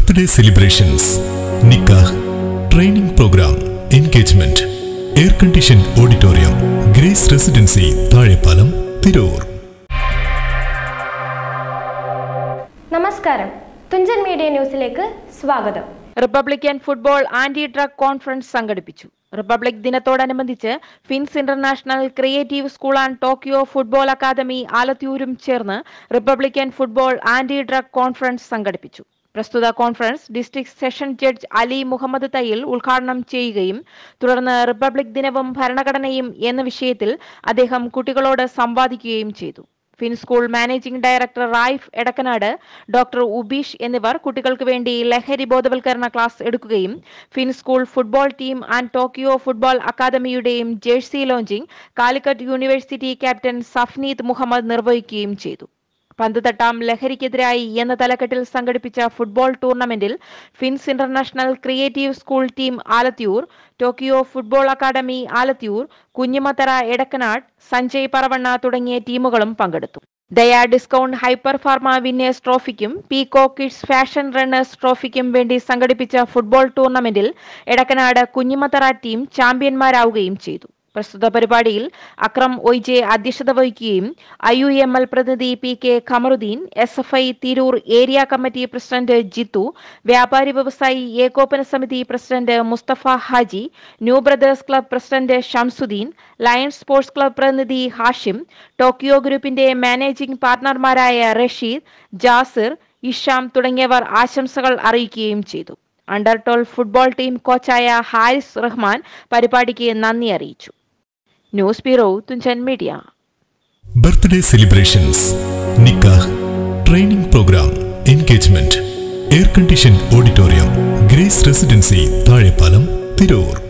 birthday celebrations നിക്കാഹ് training programme engagement air condition auditorium Grace Residency Thazhepalam Tirur നമസ്കാരം Thunchan media ന്യൂസിലേക്ക് സ്വാഗതം republican football anti drug conference സംഘടിപ്പിച്ചു republic ദിനത്തോടനുബന്ധിച്ച് Fins international creative school and Tokyo football academy ആലത്തിയൂരും ചേർന്ന് republican football anti drug conference സംഘടിപ്പിച്ചു പ്രസ്തുത conference district session judge Ali Muhammad Thayyil ഉദ്ഘാടനം ചെയ്യുകയും തുടർന്ന് റിപ്പബ്ലിക് ദിനവും ഭരണഘടനയും എന്ന വിഷയത്തിൽ അദ്ദേഹം കുട്ടികളോട് സംവാദിക്കുകയും ചെയ്തു Fin school managing director Raif Edakkanad doctor Ubeesh എന്നിവർ കുട്ടികൾക്ക് വേണ്ടി ലഹരി ബോധവൽക്കരണ ക്ലാസ് എടുക്കുകയും Fin school football team and Tokyo football അക്കാദമിയുടെയും jersey launching Calicut university captain Safneeth Muhammad നിർവഹിക്കുകയും ചെയ്തു പന്ത് തട്ടാം ലഹരിക്കെതിരായി എന്ന തലക്കെട്ടിൽ സംഘടിപ്പിച്ച ഫുട്ബോൾ ടൂർണമെന്റിൽ Fins international creative school team Alathiyur Tokyo football academy Alathiyur Kunhimathara Edakkanad Sanjay Paravanna തുടങ്ങിയ ടീമുകളും പങ്കെടുത്തു Daya discount hyper pharma winners ട്രോഫിക്കും പീകോ കിഡ്സ് ഫാഷൻ റണ്ണേഴ്സ് ട്രോഫിക്കും വേണ്ടി സംഘടിപ്പിച്ച ഫുട്ബോൾ ടൂർണമെന്റിൽ എടക്കനാട് കുഞ്ഞിമത്തറ ടീം ചാമ്പ്യന്മാരാവുകയും ചെയ്തു പ്രസ്തുത പരിപാടിയിൽ അക്രം ഒയ്ജെ അധ്യക്ഷത വഹിക്കുകയും ഐ യു എം എൽ പ്രതിനിധി P K Khamaruddin S F I Tirur area committee president Jithu വ്യാപാരി വ്യവസായി ഏകോപന സമിതി president Mustafa Haji new brothers club president Shamsuddin lions sports club പ്രതിനിധി ഹാഷിം ടോക്കിയോ ഗ്രൂപ്പിന്റെ മാനേജിംഗ് പാർട്ണർമാരായ റഷീദ് ജാസിർ ഇഷാം തുടങ്ങിയവർ ആശംസകൾ അറിയിക്കുകയും ചെയ്തു അണ്ടർ ട്വൽവ് ഫുട്ബോൾ ടീം കോച്ചായ ഹാരിസ് റഹ്മാൻ പരിപാടിക്ക് നന്ദി അറിയിച്ചു news bureau Thunchan media birthday celebrations നിക്കാഹ് training programme engagement air condition auditorium Grace Residency Thazhepalam Tirur